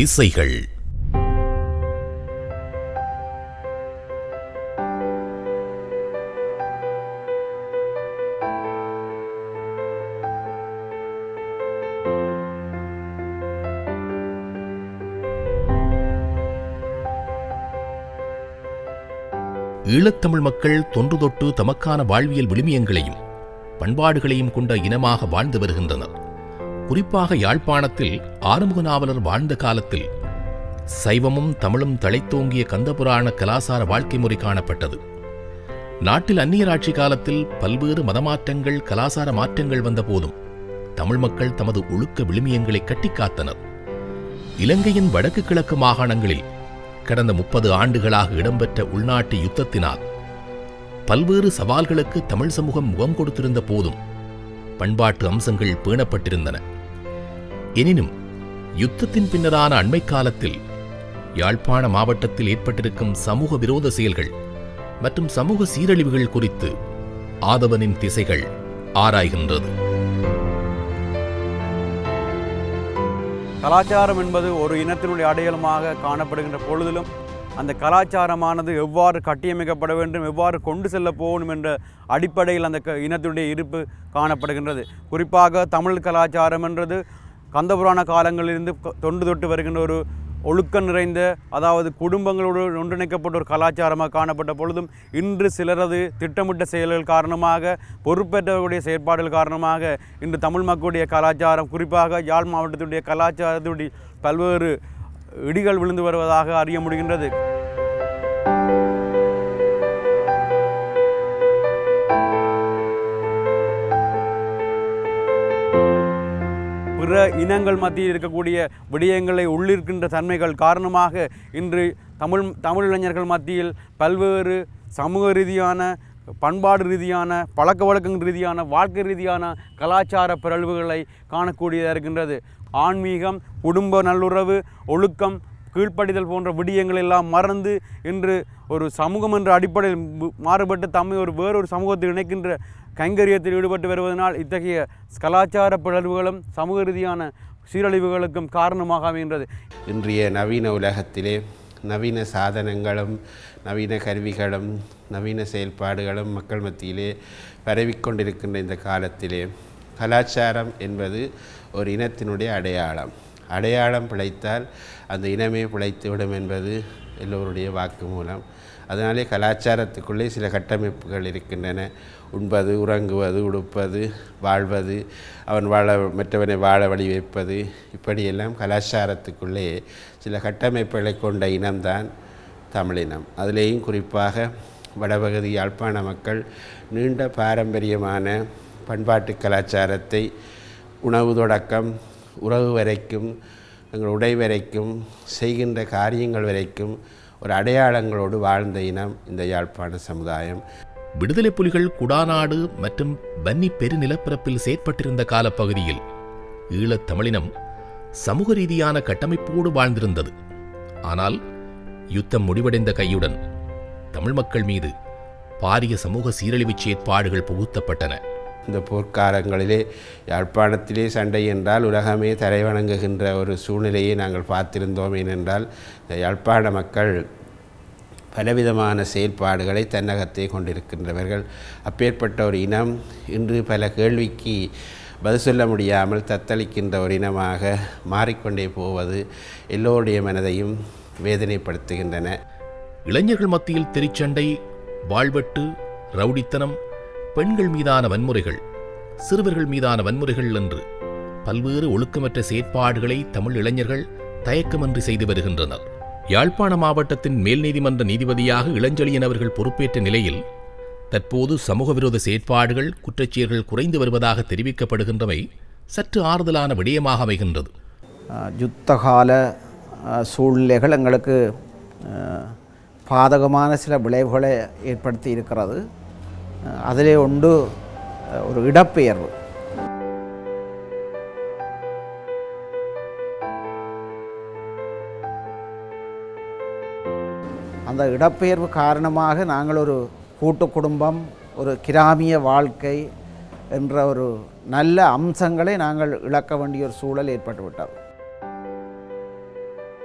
திசைகள் ஈழத்தமிழ் மக்கள் தொன்று தொட்டு தமக்கான வாழ்வியல் விழுமியங்களையும் பண்பாடுகளையும் கொண்ட இனமாக வாழ்ந்து வருகின்றனர் குறிப்பாக யாழ்ப்பாணத்தில் ஆறுமுக நாவலர் வாழ்ந்த காலத்தில் சைவமும் தமிழும் தழைத்தோங்கிய கந்தபுராண கலாசார வாழ்க்கை முறை காணப்பட்டது நாட்டில் அந்நியர் ஆட்சி காலத்தில் பல்வேறு மதமாற்றங்கள் கலாசார மாற்றங்கள் வந்த போதும் தமிழ் மக்கள் தமது ஒழுக்க விழுமியங்களை கட்டிக் காத்தனர் இலங்கையின் வடக்கு கிழக்கு மாகாணங்களில் கடந்த முப்பது ஆண்டுகளாக இடம்பெற்ற உள்நாட்டு யுத்தத்தினால் பல்வேறு சவால்களுக்கு தமிழ் சமூகம் முகம் கொடுத்திருந்த போதும் பண்பாட்டு அம்சங்கள் பேணப்பட்டிருந்தன எனினும் யுத்தத்தின் பின்னரான அண்மைக் காலத்தில் யாழ்ப்பாண மாவட்டத்தில் ஏற்பட்டிருக்கும் சமூக விரோத செயல்கள் மற்றும் சமூக சீரழிவுகள் குறித்து ஆதவனின் திசைகள் ஆராய்கின்றது கலாச்சாரம் என்பது ஒரு இனத்தினுடைய அடையாளமாக காணப்படுகின்ற பொழுதிலும் அந்த கலாச்சாரமானது எவ்வாறு கட்டியமைக்கப்பட வேண்டும் எவ்வாறு கொண்டு செல்ல போகணும் என்ற அடிப்படையில் அந்த க- இனத்தினுடைய இருப்பு காணப்படுகின்றது குறிப்பாக தமிழ் கலாச்சாரம் என்றது கந்தபுராண காலங்களிலிருந்து கொ- தொன்று தொட்டு வருகின்ற ஒரு ஒழுக்கம் நிறைந்த அதாவது குடும்பங்களோடு ஒன்றிணைக்கப்பட்ட ஒரு கலாச்சாரமாக காணப்பட்ட பொழுதும் இன்று சிலரது திட்டமிட்ட செயல்கள் காரணமாக பொறுப்பேற்றவர்களுடைய செயற்பாடுகள் காரணமாக இன்று தமிழ் மக்களுடைய கலாச்சாரம் குறிப்பாக யாழ் மாவட்டத்துடைய கலாச்சாரத்துடைய பல்வேறு இடிகள் விழுந்து வருவதாக அறிய முடிகின்றது பிற இனங்கள் மத்தியில் இருக்கக்கூடிய விடயங்களை உள்ளிருக்கின்ற தன்மைகள் காரணமாக இன்று தமிழ் தமிழ் இளைஞர்கள் மத்தியில் பல்வேறு சமூக ரீதியான பண்பாடு ரீதியான பழக்க வழக்கங்கள் ரீதியான வாழ்க்கை ரீதியான கலாச்சார பிறழ்வுகளை காணக்கூடியதாக இருக்கின்றது ஆன்மீகம் குடும்ப நல்லுறவு ஒழுக்கம் கீழ்ப்படிதல் போன்ற விடயங்கள் எல்லாம் மறந்து இன்று ஒரு சமூகம் என்ற அடிப்படையில் மு- மாறுபட்டு தம்மை ஒரு வேறொரு சமூகத்தில் இணைக்கின்ற கைங்கரியத்தில் ஈடுபட்டு வருவதனால் இத்தகைய கலாச்சார பிளவுகளும் சமூக ரீதியான சீரழிவுகளுக்கும் காரணமாக அமைகின்றது இன்றைய நவீன உலகத்திலே நவீன சாதனங்களும் நவீன கருவிகளும் நவீன செயல்பாடுகளும் மக்கள் மத்தியிலே பரவிக்கொண்டிருக்கின்ற இந்த காலத்திலே கலாச்சாரம் என்பது ஒரு இனத்தினுடைய அடையாளம் அடையாளம் பிழைத்தால் அந்த இனமே பிழைத்துவிடும் என்பது எல்லோருடைய வாக்குமூலம் அதனாலே கலாச்சாரத்துக்குள்ளே சில கட்டமைப்புகள் இருக்கின்றன உண்பது உறங்குவது உடுப்பது வாழ்வது அவன் வாழ மற்றவனை வாழ வழி வைப்பது இப்படியெல்லாம் கலாச்சாரத்துக்குள்ளே சில கட்டமைப்புகளை கொண்ட இனம்தான் தமிழினம் அதிலேயும் குறிப்பாக வடபகுதி யாழ்ப்பாண மக்கள் நீண்ட பாரம்பரியமான பண்பாட்டு கலாச்சாரத்தை உணவு தொடக்கம் உறவு வரைக்கும் எங்கள் உடை வரைக்கும் செய்கின்ற காரியங்கள் வரைக்கும் ஒரு அடையாளங்களோடு வாழ்ந்த இனம் இந்த யாழ்ப்பாண சமுதாயம் விடுதலை புலிகள் குடாநாடு மற்றும் வன்னி பெருநிலப்பரப்பில் செயற்பட்டிருந்த காலப்பகுதியில் ஈழத் தமிழினம் சமூக ரீதியான கட்டமைப்போடு வாழ்ந்திருந்தது ஆனால் யுத்தம் முடிவடைந்த கையுடன் தமிழ் மக்கள் மீது பாரிய சமூக சீரழிவுச் செயற்பாடுகள் புகுத்தப்பட்டன இந்த போர்க்காலங்களிலே யாழ்ப்பாணத்திலே சண்டை என்றால் உலகமே தலைவணங்குகின்ற ஒரு சூழ்நிலையை நாங்கள் பார்த்திருந்தோம் ஏனென்றால் இந்த யாழ்ப்பாண மக்கள் பலவிதமான செயல்பாடுகளை தன்னகத்தே கொண்டிருக்கின்றவர்கள் அப்பேற்பட்ட ஒரு இனம் இன்று பல கேள்விக்கு பதில் சொல்ல முடியாமல் தத்தளிக்கின்ற ஒரு இனமாக மாறிக்கொண்டே போவது எல்லோருடைய மனதையும் வேதனைப்படுத்துகின்றன இளைஞர்கள் மத்தியில் தெரிச்சண்டை வாழ்வெட்டு ரவுடித்தனம் பெண்கள் மீதான வன்முறைகள் சிறுவர்கள் மீதான வன்முறைகள் என்று பல்வேறு ஒழுக்கமற்ற செயற்பாடுகளை தமிழ் இளைஞர்கள் தயக்கமின்றி செய்து வருகின்றனர் யாழ்ப்பாண மாவட்டத்தின் மேல் நீதிமன்ற நீதிபதியாக இளஞ்செழியன் அவர்கள் பொறுப்பேற்ற நிலையில் தற்போது சமூக விரோத செயற்பாடுகள் குற்றச்செயல்கள் குறைந்து வருவதாக தெரிவிக்கப்படுகின்றவை சற்று ஆறுதலான விடயமாக அமைகின்றது அஹ், யுத்தகால அஹ், சூழ்நிலைகள் எங்களுக்கு அஹ், பாதகமான சில விளைவுகளை ஏற்படுத்தி இருக்கிறது அஹ், அதிலே ஒன்று அஹ், ஒரு இடப்பெயர்வு அந்த இடப்பெயர்வு காரணமாக நாங்கள் ஒரு கூட்டு குடும்பம் ஒரு கிராமிய வாழ்க்கை என்ற ஒரு நல்ல அம்சங்களை நாங்கள் இழக்க வேண்டிய ஒரு சூழல் ஏற்பட்டு விட்டது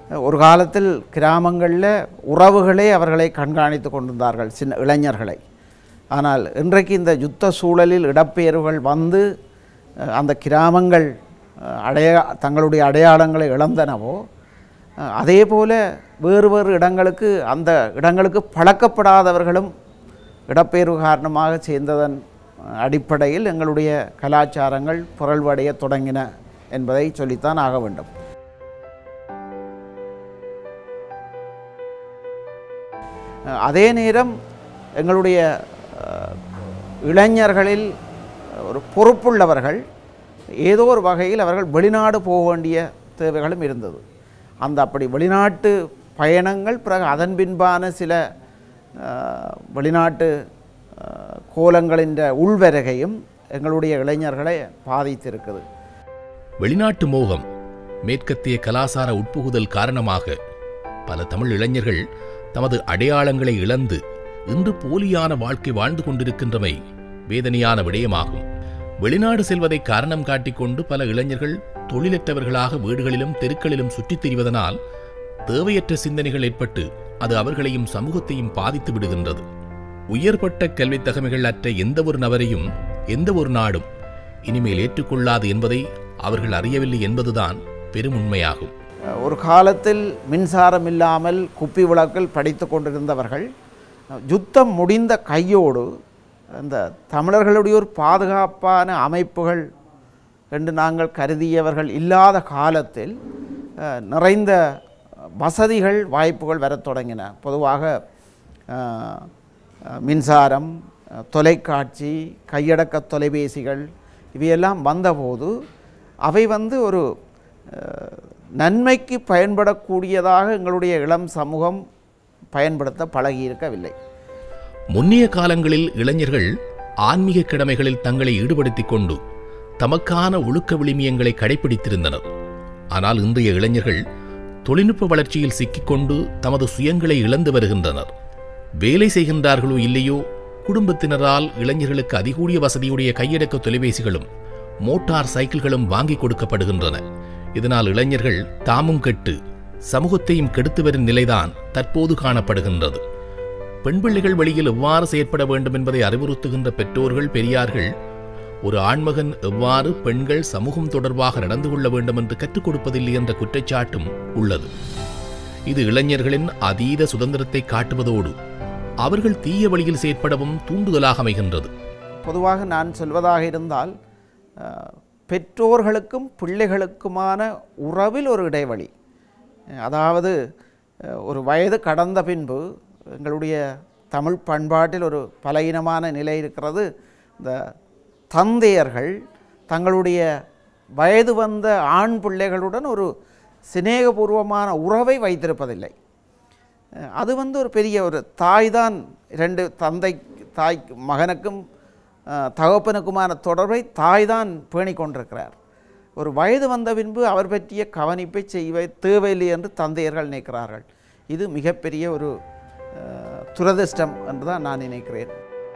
ஒரு காலத்தில் கிராமங்களில் உறவுகளே அவர்களை கண்காணித்து கொண்டிருந்தார்கள் சின்ன இளைஞர்களை ஆனால் இன்றைக்கு இந்த யுத்த சூழலில் இடப்பெயர்வுகள் வந்து அஹ், அந்த கிராமங்கள் அஹ், அடையா தங்களுடைய அடையாளங்களை இழந்தனவோ அஹ், அதே போல வேறு வேறு இடங்களுக்கு அந்த இடங்களுக்கு பழக்கப்படாதவர்களும் இடப்பெயர்வு காரணமாக சேர்ந்ததன் அஹ், அடிப்படையில் எங்களுடைய கலாச்சாரங்கள் புரள்வடைய தொடங்கின என்பதை சொல்லித்தான் ஆக வேண்டும் அஹ், அதே நேரம் எங்களுடைய அஹ், இளைஞர்களில் ஒரு பொறுப்புள்ளவர்கள் ஏதோ ஒரு வகையில் அவர்கள் வெளிநாடு போக வேண்டிய தேவைகளும் இருந்தது அந்த அப்படி வெளிநாட்டு பயணங்கள் பிறகு அதன் பின்பான சில அஹ், வெளிநாட்டு அஹ், கோலங்களின் உள்வருகையும் எங்களுடைய இளைஞர்களை பாதித்திருக்குது வெளிநாட்டு மோகம் மேற்கத்திய கலாசார உட்புகுதல் காரணமாக பல தமிழ் இளைஞர்கள் தமது அடையாளங்களை இழந்து இன்று போலியான வாழ்க்கை வாழ்ந்து கொண்டிருக்கின்றமை வேதனையான விடயமாகும் வெளிநாடு செல்வதை காரணம் காட்டிக்கொண்டு பல இளைஞர்கள் தொழிலற்றவர்களாக வீடுகளிலும் தெருக்களிலும் சுற்றித் திரிவதனால் தேவையற்ற சிந்தனைகள் ஏற்பட்டு அது அவர்களையும் சமூகத்தையும் பாதித்து விடுகின்றது உயர்பட்ட கல்வித் தகமைகள் அற்ற எந்த ஒரு நபரையும் எந்த ஒரு நாடும் இனிமேல் ஏற்றுக்கொள்ளாது என்பதை அவர்கள் அறியவில்லை என்பதுதான் பெரும் உண்மையாகும் அஹ், ஒரு காலத்தில் மின்சாரம் இல்லாமல் குப்பி விளக்கில் படித்து கொண்டிருந்தவர்கள் அஹ், யுத்தம் முடிந்த கையோடு அந்த தமிழர்களுடைய ஒரு பாதுகாப்பான அமைப்புகள் என்று நாங்கள் கருதியவர்கள் இல்லாத காலத்தில் அஹ், நிறைந்த வசதிகள் வாய்ப்புகள் வரத் தொடங்கின பொதுவாக அஹ், அஹ், மின்சாரம் அஹ், தொலைக்காட்சி கையடக்க தொலைபேசிகள் இவையெல்லாம் வந்தபோது அவை வந்து ஒரு அஹ், நன்மைக்கு பயன்படக்கூடியதாக எங்களுடைய இளம் சமூகம் பயன்படுத்த பழகியிருக்கவில்லை முன்னைய காலங்களில் இளைஞர்கள் ஆன்மீக கடமைகளில் தங்களை ஈடுபடுத்திக் கொண்டு தமக்கான ஒழுக்க விளிமியங்களை கடைபிடித்திருந்தனர் ஆனால் இன்றைய இளைஞர்கள் தொழில்நுட்ப வளர்ச்சியில் சிக்கிக்கொண்டு தமது சுயங்களை இழந்து வருகின்றனர் வேலை செய்கின்றார்களோ இல்லையோ குடும்பத்தினரால் இளைஞர்களுக்கு அதிகூடிய வசதியுடைய கையடக்க தொலைபேசிகளும் மோட்டார் சைக்கிள்களும் வாங்கிக் கொடுக்கப்படுகின்றன இதனால் இளைஞர்கள் தாமும் கெட்டு சமூகத்தையும் கெடுத்து வரும் நிலைதான் தற்போது காணப்படுகின்றது பெண் பிள்ளைகள் வழியில் எவ்வாறு செயற்பட வேண்டும் என்பதை அறிவுறுத்துகின்ற பெற்றோர்கள் பெரியார்கள் ஒரு ஆண்மகன் எவ்வாறு பெண்கள் சமூகம் தொடர்பாக நடந்து கொள்ள வேண்டும் என்று கற்றுக் கொடுப்பதில்லை என்ற குற்றச்சாட்டும் உள்ளது இது இளைஞர்களின் அதீத சுதந்திரத்தை காட்டுவதோடு அவர்கள் தீய வழியில் செயற்படவும் தூண்டுதலாக அமைகின்றது பொதுவாக நான் சொல்வதாக இருந்தால் அஹ், பெற்றோர்களுக்கும் பிள்ளைகளுக்குமான உறவில் ஒரு இடைவெளி அஹ், அதாவது அஹ், ஒரு வயது கடந்த பின்பு எங்களுடைய தமிழ் பண்பாட்டில் ஒரு பலகீனமான நிலை இருக்கிறது இந்த தந்தையர்கள் தங்களுடைய வயது வந்த ஆண் பிள்ளைகளுடன் ஒரு சிநேகபூர்வமான உறவை வைத்திருப்பதில்லை அஹ் அது வந்து ஒரு பெரிய ஒரு தாய் தான் ரெண்டு தந்தை தாய் மகனுக்கும் அஹ், தகப்பனுக்குமான தொடர்பை தாய் தான் பேணிக் கொண்டிருக்கிறார் ஒரு வயது வந்த பின்பு அவர் பற்றிய கவனிப்பை செய்வ தேவையில்லை என்று தந்தையர்கள் நினைக்கிறார்கள் இது மிகப்பெரிய ஒரு அஹ், துரதிர்ஷ்டம் என்று தான் நான் நினைக்கிறேன்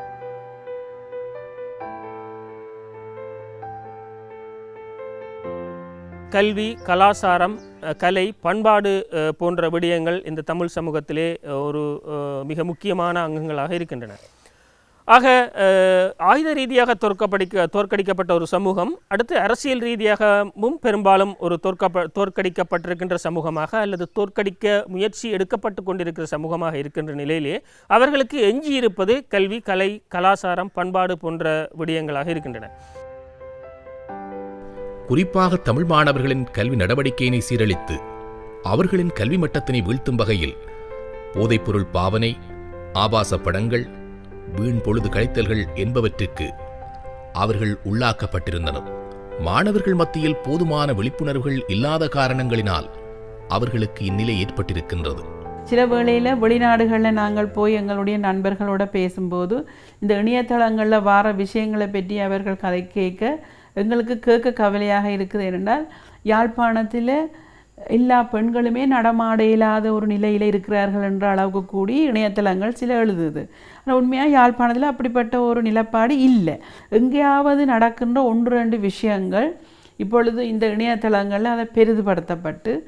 கல்வி கலாசாரம் அஹ், கலை பண்பாடு அஹ், போன்ற விடயங்கள் இந்த தமிழ் சமூகத்திலே அஹ், ஒரு அஹ், மிக முக்கியமான அங்கங்களாக இருக்கின்றன ஆக அஹ், ஆயுத ரீதியாக தோற்கப்படிக்க தோற்கடிக்கப்பட்ட ஒரு சமூகம் அடுத்து அரசியல் ரீதியாகவும் பெரும்பாலும் ஒரு தோற்கப்ப தோற்கடிக்கப்பட்டிருக்கின்ற சமூகமாக அல்லது தோற்கடிக்க முயற்சி எடுக்கப்பட்டு கொண்டிருக்கிற சமூகமாக இருக்கின்ற நிலையிலே அவர்களுக்கு எஞ்சி இருப்பது கல்வி கலை கலாசாரம் பண்பாடு போன்ற விடயங்களாக இருக்கின்றன குறிப்பாக தமிழ் மாணவர்களின் கல்வி நடவடிக்கையினை சீரழித்து அவர்களின் கல்வி மட்டத்தினை வீழ்த்தும் வகையில் போதைப்பொருள் பாவனை ஆபாச படங்கள் வீண் பொழுது கழித்தல்கள் என்பவற்றிற்கு அவர்கள் உள்ளாக்கப்பட்டிருந்தனர் மாணவர்கள் மத்தியில் போதுமான விழிப்புணர்வுகள் இல்லாத காரணங்களினால் அவர்களுக்கு இந்நிலை ஏற்பட்டிருக்கின்றது சில வேளையில் வெளிநாடுகளில் நாங்கள் போய் எங்களுடைய நண்பர்களோட பேசும்போது இந்த இணையதளங்களில் வார விஷயங்களை பற்றி அவர்கள் கதை கேட்க எங்களுக்கு கேட்க கவலையாக இருக்குது ஏனென்றால் யாழ்ப்பாணத்தில் எல்லா பெண்களுமே நடமாட இயலாத ஒரு நிலையில் இருக்கிறார்கள் என்ற அளவுக்கு கூடி இணையதளங்கள் சில எழுதுது ஆனால் உண்மையாக யாழ்ப்பாணத்தில் அப்படிப்பட்ட ஒரு நிலப்பாடு இல்லை எங்கேயாவது நடக்கின்ற ஒன்று ரெண்டு விஷயங்கள் இப்பொழுது இந்த இணையதளங்களில் அதை பெரிதுபடுத்தப்பட்டு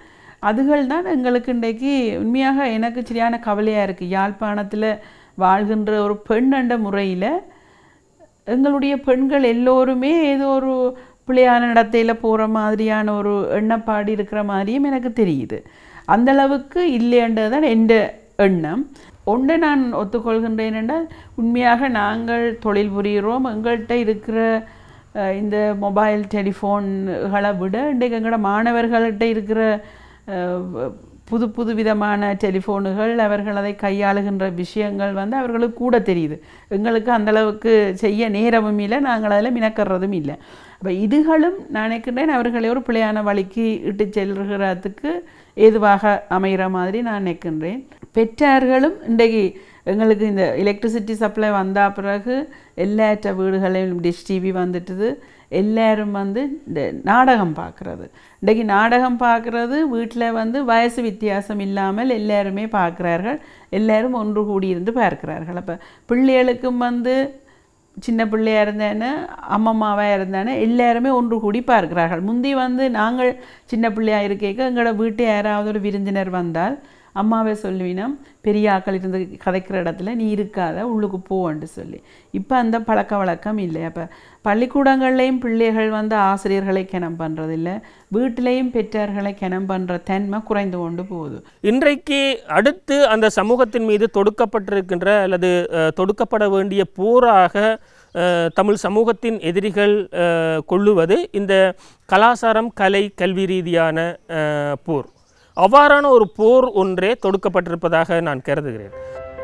அதுகள் தான் எங்களுக்கு இன்றைக்கு உண்மையாக எனக்கு சரியான கவலையாக இருக்குது யாழ்ப்பாணத்தில் வாழ்கின்ற ஒரு பெண் என்ற முறையில் எங்களுடைய பெண்கள் எல்லோருமே ஏதோ ஒரு பிள்ளையான நடத்தையில் போகிற மாதிரியான ஒரு எண்ணப்பாடு இருக்கிற மாதிரியும் எனக்கு தெரியுது அந்த அளவுக்கு இல்லைன்றது தான் எந்த எண்ணம் ஒன்றை நான் ஒத்துக்கொள்கின்றேன் என்றால் உண்மையாக நாங்கள் தொழில் புரிகிறோம் எங்கள்கிட்ட இருக்கிற அஹ், இந்த மொபைல் டெலிஃபோன்களை விட இன்றைக்கு எங்களோட மாணவர்கள்கிட்ட இருக்கிற அஹ், புது புது விதமான டெலிஃபோனுகள் அவர்கள் அதை கையாளுகின்ற விஷயங்கள் வந்து அவர்களுக்கு கூட தெரியுது எங்களுக்கு அந்த அளவுக்கு செய்ய நேரமும் இல்லை நாங்கள் அதில் மினக்கறதும் இல்லை அப்போ இதுகளும் நான் நினைக்கின்றேன் அவர்களை ஒரு பிழையான வழிக்கு இட்டு செல்கிறதுக்கு ஏதுவாக அமைகிற மாதிரி நான் நினைக்கின்றேன் பெற்றார்களும் இன்றைக்கு எங்களுக்கு இந்த எலக்ட்ரிசிட்டி சப்ளை வந்த பிறகு எல்லாற்ற வீடுகளையும் டிஷ் டிவி வந்துட்டுது எல்லாரும் வந்து இந்த நாடகம் பார்க்குறது இன்றைக்கு நாடகம் பார்க்குறது வீட்டில் வந்து வயசு வித்தியாசம் இல்லாமல் எல்லாருமே பார்க்குறார்கள் எல்லாரும் ஒன்று கூடியிருந்து பார்க்கிறார்கள் அப்போ பிள்ளைகளுக்கும் வந்து சின்ன பிள்ளையா இருந்தேன்னு அம்மம்மாவாக இருந்தேன்னு எல்லாருமே ஒன்று கூடி பார்க்கிறார்கள் முந்தி வந்து நாங்கள் சின்ன பிள்ளையா இருக்கேக்க எங்களோட வீட்டு யாராவது ஒரு விருந்தினர் வந்தால் அம்மாவே சொல்லுவினோம் பெரிய ஆக்கள் இருந்து கதைக்கிற இடத்துல நீ இருக்காத உள்ளுக்கு போவன்ட்டு சொல்லி இப்போ அந்த பழக்க வழக்கம் இல்லை அப்போ பள்ளிக்கூடங்கள்லேயும் பிள்ளைகள் வந்து ஆசிரியர்களை கிணம் பண்ணுறதில்ல வீட்டிலையும் பெற்றார்களை கிணம் பண்ணுற தன்மை குறைந்து கொண்டு போகுது இன்றைக்கு அடுத்து அந்த சமூகத்தின் மீது தொடுக்கப்பட்டிருக்கின்ற அல்லது அஹ், தொடுக்கப்பட வேண்டிய போராக அஹ், தமிழ் சமூகத்தின் எதிரிகள் அஹ், கொள்ளுவது இந்த கலாச்சாரம் கலை கல்வி ரீதியான அஹ், போர் அவ்வாறான ஒரு போர் ஒன்றே தொடுக்கப்பட்டிருப்பதாக நான் கருதுகிறேன்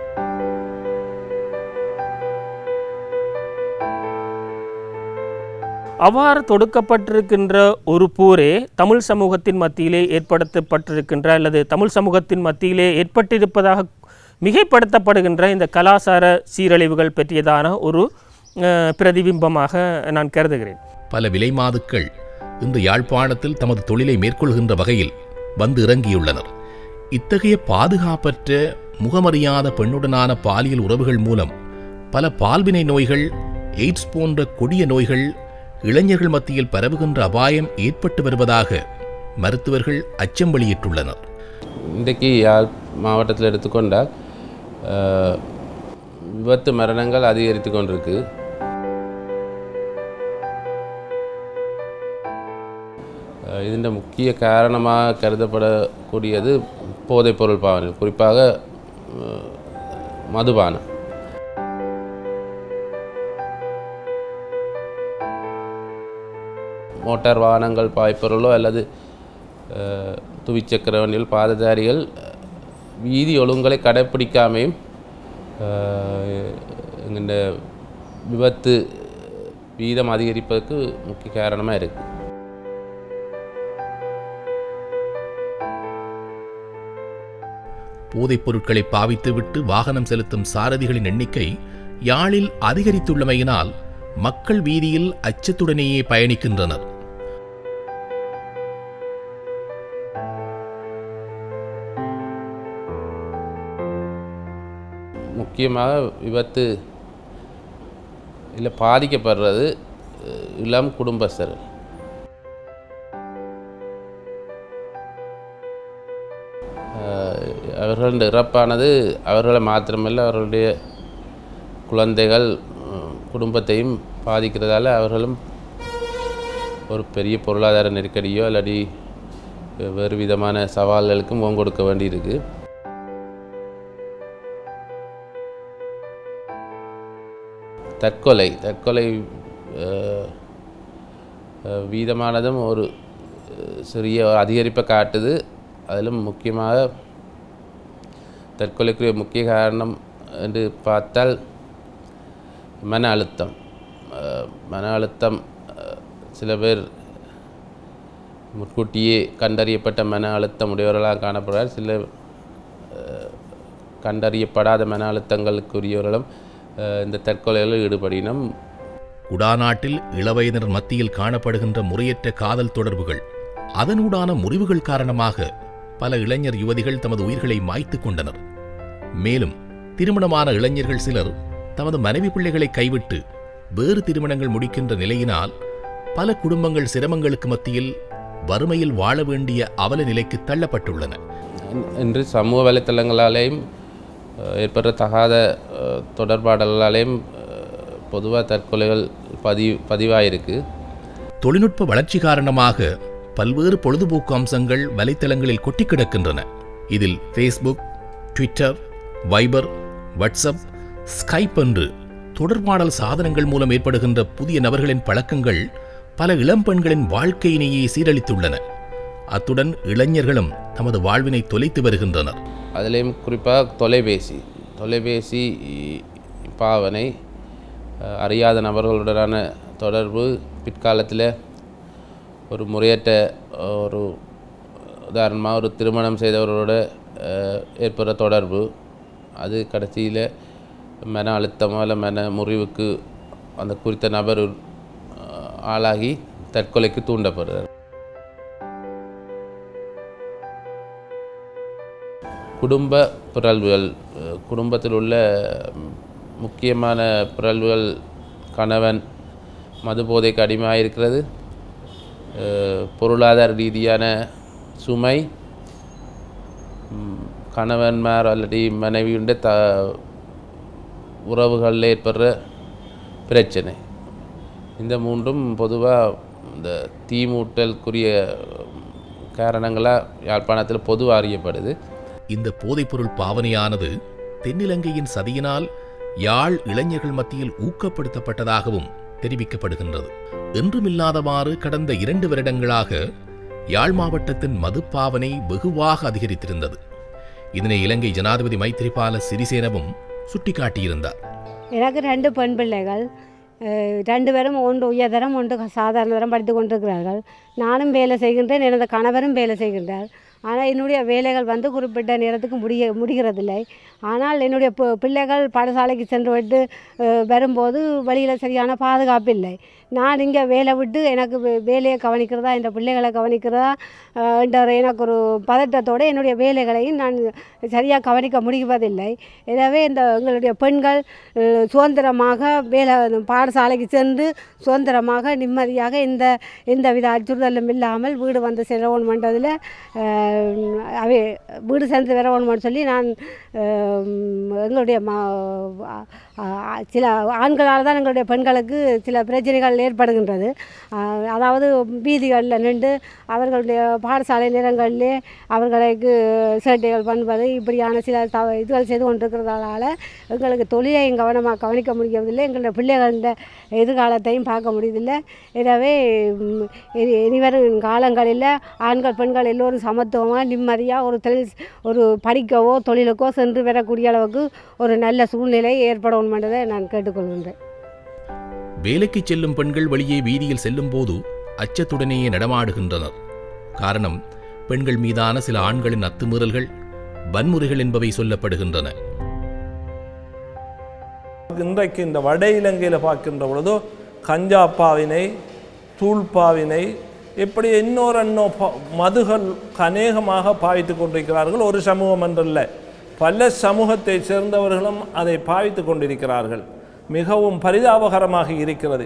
அவ்வாறு தொடுக்கப்பட்டிருக்கின்ற ஒரு போரே தமிழ் சமூகத்தின் மத்தியிலே ஏற்படுத்தப்பட்டிருக்கின்ற அல்லது தமிழ் சமூகத்தின் மத்தியிலே ஏற்பட்டிருப்பதாக மிகைப்படுத்தப்படுகின்ற இந்த கலாச்சார சீரழிவுகள் பற்றியதான ஒரு அஹ், பிரதிபிம்பமாக நான் கருதுகிறேன் பல விலைமாதுக்கள் இன்று யாழ்ப்பாணத்தில் தமது தொழிலை மேற்கொள்கின்ற வகையில் வந்து இறங்கியுள்ளனர் இத்தகைய பாதுகாப்பற்ற முகமறியாத பெண்ணுடனான பாலியல் உறவுகள் மூலம் பல பால்வினை நோய்கள் எய்ட்ஸ் போன்ற கொடிய நோய்கள் இளைஞர்கள் மத்தியில் பரவுகின்ற அபாயம் ஏற்பட்டு வருவதாக மருத்துவர்கள் அச்சம் வெளியிட்டுள்ளனர் இன்றைக்கு யாழ் மாவட்டத்தில் எடுத்துக்கொண்டால் அஹ், விபத்து மரணங்கள் அதிகரித்து கொண்டிருக்கு அஹ், இதன் முக்கிய காரணமாக கருதப்படக்கூடியது போதைப்பொருள் பாவனை குறிப்பாக அஹ், மதுபானம் மோட்டார் வாகனங்கள் பாய்ப்பொருளோ அல்லது அஹ், துவிச்சக்கர வண்டியில் பாததாரிகள் அஹ், வீதி ஒழுங்குகளை கடைப்பிடிக்காமையும் அஹ், இந்த விபத்து வீதம் அதிகரிப்பதற்கு முக்கிய காரணமாக இருக்குது போதைப் பொருட்களை பாவித்துவிட்டு வாகனம் செலுத்தும் சாரதிகளின் எண்ணிக்கை யாழில் அதிகரித்துள்ளமையினால் மக்கள் வீதியில் அச்சத்துடனேயே பயணிக்கின்றனர் முக்கியமாக விபத்து இல்லை பாதிக்கப்படுறது அஹ், இளம் குடும்பஸ்தர்கள் அஹ், அவர்களுடைய இறப்பானது அவர்களை மாத்திரமல்ல அவர்களுடைய குழந்தைகள் அஹ், குடும்பத்தையும் பாதிக்கிறதால அவர்களும் ஒரு பெரிய பொருளாதார நெருக்கடியோ இல்லாட்டி வேறு விதமான சவால்களுக்கும் முகம் கொடுக்க வேண்டியிருக்கு தற்கொலை தற்கொலை அஹ், அஹ், வீதமானதும் ஒரு அஹ், சிறிய ஒரு அதிகரிப்பை காட்டுது அதிலும் முக்கியமாக தற்கொலைக்குரிய முக்கிய காரணம் என்று பார்த்தால் மன அழுத்தம் அஹ், மன அழுத்தம் அஹ், சில பேர் முன்கூட்டியே கண்டறியப்பட்ட மன அழுத்தம் உடையவர்களாக காணப்படுறார் சில அஹ், கண்டறியப்படாத மன அழுத்தங்களுக்குரியவர்களும் அஹ், இந்த தற்கொலைகளில் ஈடுபடினும் குடாநாட்டில் இளவயதினர் மத்தியில் காணப்படுகின்ற முறையற்ற காதல் தொடர்புகள் அதனூடான முறிவுகள் காரணமாக பல இளைஞர் யுவதிகள் தமது உயிர்களை மாய்த்துக் கொண்டனர் மேலும் திருமணமான இளைஞர்கள் சிலர் தமது மனைவி பிள்ளைகளை கைவிட்டு வேறு திருமணங்கள் முடிக்கின்ற நிலையினால் பல குடும்பங்கள் சிரமங்களுக்கு மத்தியில் வறுமையில் வாழ வேண்டிய அவல நிலைக்கு தள்ளப்பட்டுள்ளன இன்- இன்று சமூக வலைத்தளங்களாலேயும் அஹ், ஏற்படுற தகாத அஹ், தொடர்பாடல்களாலேயும் பொதுவாக தற்கொலைகள் பதிவு பதிவாயிருக்கு தொழில்நுட்ப வளர்ச்சி காரணமாக பல்வேறு பொழுதுபோக்கு அம்சங்கள் வலைத்தளங்களில் கொட்டி கிடக்கின்றன இதில் Facebook Twitter Viber WhatsApp Skype என்று தொடர்பாடல் சாதனங்கள் மூலம் ஏற்படுகின்ற புதிய நபர்களின் பழக்கங்கள் பல இளம்பெண்களின் வாழ்க்கையினையே சீரழித்துள்ளன அத்துடன் இளைஞர்களும் தமது வாழ்வினை தொலைத்து வருகின்றனர் அதுலேயும் குறிப்பாக தொலைபேசி தொலைபேசி பாவனை அஹ், அறியாத நபர்களுடனான தொடர்பு பிற்காலத்தில் ஒரு முறையற்ற அஹ், ஒரு உதாரணமாக ஒரு திருமணம் செய்தவர்களோட அஹ், ஏற்படுற தொடர்பு அது கடைசியில் மன அழுத்தமோ இல்லை மன முறிவுக்கு அந்த குறித்த நபர் அஹ், ஆளாகி தற்கொலைக்கு தூண்டப்படுறார் குடும்ப பிறழ்வுகள் அஹ், குடும்பத்தில் உள்ள ம், முக்கியமான பிறழ்வுகள் கணவன் மதுபோதைக்கு அடிமையாக இருக்கிறது அஹ், பொருளாதார ரீதியான சுமை ம், கணவன்மார் அல்லது மனைவியுடைய த உறவுகளில் ஏற்படுற பிரச்சனை இந்த மூன்றும் பொதுவாக இந்த தீமூட்டலுக்குரிய காரணங்களாக யாழ்ப்பாணத்தில் பொதுவாக அறியப்படுது இந்த போதைப்பொருள் பாவனையானது தென்னிலங்கையின் சதியினால் யாழ் இளைஞர்கள் மத்தியில் ஊக்கப்படுத்தப்பட்டதாகவும் தெரிவிக்கப்படுகின்றது என்றுமில்லாதவாறு கடந்த இரண்டு வருடங்களாக யாழ் மாவட்டத்தின் மதுப்பாவனை வெகுவாக அதிகரித்திருந்தது இதனை இலங்கை ஜனாதிபதி மைத்திரிபால சிறிசேனவும் சுட்டிக்காட்டியிருந்தார் எனக்கு ரெண்டு பெண் பிள்ளைகள் அஹ் ரெண்டு பேரும் ஒன்று உயர்தரம் ஒன்று சாதாரண தரம் படித்து கொண்டிருக்கிறார்கள் நானும் வேலை செய்கின்றேன் எனது கணவரும் வேலை செய்கின்றார் ஆனால் என்னுடைய வேலைகள் வந்து குறிப்பிட்ட நேரத்துக்கு முடிய முடிகிறதில்லை ஆனால் என்னுடைய பி- பிள்ளைகள் பாடசாலைக்கு சென்று விட்டு அஹ், வரும்போது வழியில் சரியான பாதுகாப்பு இல்லை நான் இங்கே வேலை விட்டு எனக்கு வே- வேலையை கவனிக்கிறதா இந்த பிள்ளைகளை கவனிக்கிறதா அஹ், என்ற ஒரு எனக்கு ஒரு பதட்டத்தோடு என்னுடைய வேலைகளையும் நான் சரியாக கவனிக்க முடிவதில்லை எனவே இந்த எங்களுடைய பெண்கள் அஹ், சுதந்திரமாக வேலை பாடசாலைக்கு சென்று சுதந்திரமாக நிம்மதியாக இந்த எந்த வித அச்சுறுத்தலும் இல்லாமல் வீடு வந்து செல்லணுமென்றதில் அவை வீடு சேர்ந்து வரணும்னு சொல்லி நான் அஹ், எங்களுடைய மா அ- அ- சில ஆண்களால் தான் எங்களுடைய பெண்களுக்கு சில பிரச்சனைகள் ஏற்படுகின்றது அஹ், அதாவது வீதிகளில் நின்று அவர்களுடைய பாடசாலை நேரங்களிலே அவர்களுக்கு சேட்டைகள் பண்ணுவது இப்படியான சில த இதுகள் செய்து கொண்டிருக்கிறதால எங்களுக்கு தொழிலையும் கவனமாக கவனிக்க முடியவில்லை எங்களுடைய பிள்ளைகள எதிர்காலத்தையும் பார்க்க முடியவில்லை எனவே ம், இனி- இனிவரும் காலங்களில் ஆண்கள் பெண்கள் எல்லோரும் சமத்துவமாக நிம்மதியாக ஒரு தொழில் ஒரு படிக்கவோ தொழிலுக்கோ சென்று வரக்கூடிய அளவுக்கு ஒரு நல்ல சூழ்நிலை ஏற்படணுமென்றதை நான் கேட்டுக்கொள்கின்றேன் வேலைக்கு செல்லும் பெண்கள் வெளியே வீதியில் செல்லும்போது அச்சத்துடனேயே நடமாடுகின்றனர் காரணம் பெண்கள் மீதான சில ஆண்களின் அத்துமீறல்கள் வன்முறைகள் என்பவை சொல்லப்படுகின்றன இன்றைக்கு இந்த வட இலங்கையில் பார்க்கின்ற பொழுதோ கஞ்சாப்பாவினை தூள்பாவினை இப்படி இன்னொரு இன்னோ ப- மதுகள் அநேகமாக பாவித்து கொண்டிருக்கிறார்கள் ஒரு சமூகம் என்றல்ல பல சமூகத்தை சேர்ந்தவர்களும் அதை பாவித்து கொண்டிருக்கிறார்கள் மிகவும் பரிதாபகரமாக இருக்கிறது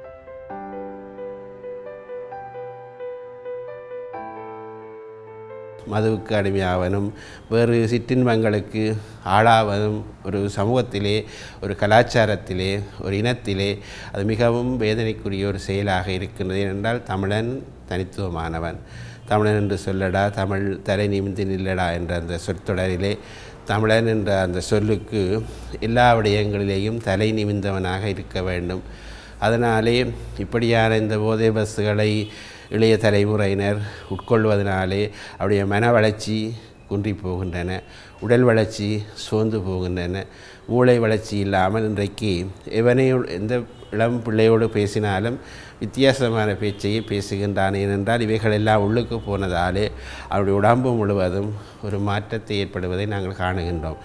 மதுவுக்கு அடிமையாவனும் வேறு சிற்றின்பங்களுக்கு ஆளாவதும் ஒரு சமூகத்திலே ஒரு கலாச்சாரத்திலே ஒரு இனத்திலே அது மிகவும் வேதனைக்குரிய ஒரு செயலாக இருக்கின்றது என்றால் தமிழன் தனித்துவமானவன் தமிழன் என்று சொல்லடா தமிழ் தலை நிமிந்து நில்லடா என்ற அந்த சொற்றொடரிலே தமிழன் என்ற அந்த சொல்லுக்கு எல்லா விடயங்களிலேயும் தலை நிமிந்தவனாக இருக்க வேண்டும் அதனாலே இப்படியான இந்த போதை பஸ்ஸுகளை இளைய தலைமுறையினர் உட்கொள்வதனாலே அவருடைய மன வளர்ச்சி குன்றி போகின்றன உடல் வளர்ச்சி சோர்ந்து போகின்றன மூளை வளர்ச்சி இல்லாமல் இன்றைக்கு எவனை எந்த இளம் பிள்ளையோடு பேசினாலும் வித்தியாசமான பேச்சையே பேசுகின்றான் ஏனென்றால் இவைகளெல்லாம் உள்ளுக்கு போனதாலே அவருடைய உடம்பு முழுவதும் ஒரு மாற்றத்தை ஏற்படுவதை நாங்கள் காணுகின்றோம்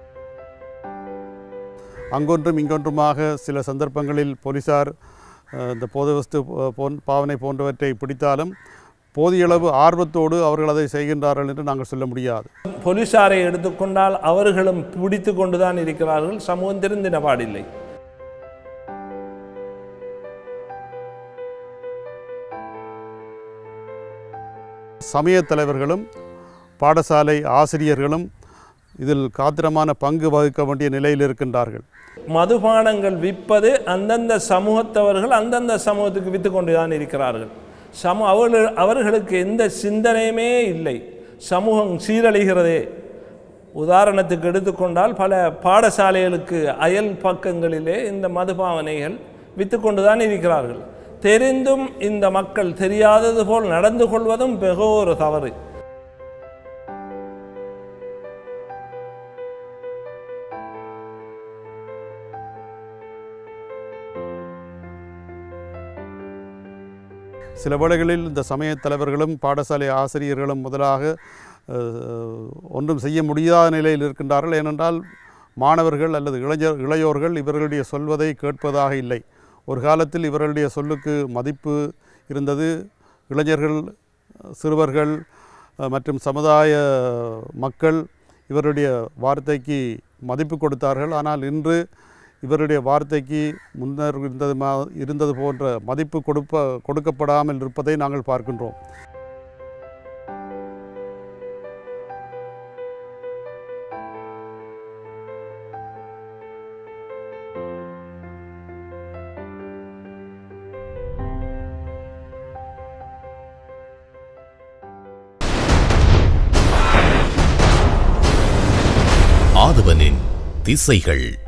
அங்கொன்றும் இங்கொன்றுமாக சில சந்தர்ப்பங்களில் போலீசார் அஹ், இந்த போதை வஸ்து போ- போன் பாவனை போன்றவற்றை பிடித்தாலும் போதிய அளவு ஆர்வத்தோடு அவர்கள் அதை செய்கின்றார்கள் என்று நாங்கள் சொல்ல முடியாது போலீசாரை எடுத்துக்கொண்டால் அவர்களும் பிடித்து கொண்டுதான் இருக்கிறார்கள் சமூகம் திருந்தின பாடில்லை சமயத் தலைவர்களும் பாடசாலை ஆசிரியர்களும் இதில் காத்திரமான பங்கு வகிக்க வேண்டிய நிலையில் இருக்கின்றார்கள் மதுபானங்கள் விற்பது அந்தந்த சமூகத்தவர்கள் அந்தந்த சமூகத்துக்கு விற்று கொண்டு தான் இருக்கிறார்கள் சம அவர்கள் அவர்களுக்கு எந்த சிந்தனையுமே இல்லை சமூகம் சீரழிகிறதே உதாரணத்துக்கு எடுத்துக்கொண்டால் பல பாடசாலைகளுக்கு அயல் பக்கங்களிலே இந்த மதுபாவனைகள் விற்று கொண்டு தான் இருக்கிறார்கள் தெரிந்தும் இந்த மக்கள் தெரியாதது போல் நடந்து கொள்வதும் மிக ஒரு தவறு சில வேளைகளில் இந்த சமயத் தலைவர்களும் பாடசாலை ஆசிரியர்களும் முதலாக அஹ், ஒன்றும் செய்ய முடியாத நிலையில் இருக்கின்றார்கள் ஏனென்றால் மாணவர்கள் அல்லது இளைஞர் இளையோர்கள் இவர்களுடைய சொல்வதை கேட்பதாக இல்லை ஒரு காலத்தில் இவர்களுடைய சொல்லுக்கு மதிப்பு இருந்தது இளைஞர்கள் சிறுவர்கள் அஹ், மற்றும் சமுதாய மக்கள் இவருடைய வார்த்தைக்கு மதிப்பு கொடுத்தார்கள் ஆனால் இன்று இவருடைய வார்த்தைக்கு முன்னர் இருந்தது மா இருந்தது போன்ற மதிப்பு கொடுப்ப கொடுக்கப்படாமல் இருப்பதை நாங்கள் பார்க்கின்றோம் ஆதவனின் திசைகள்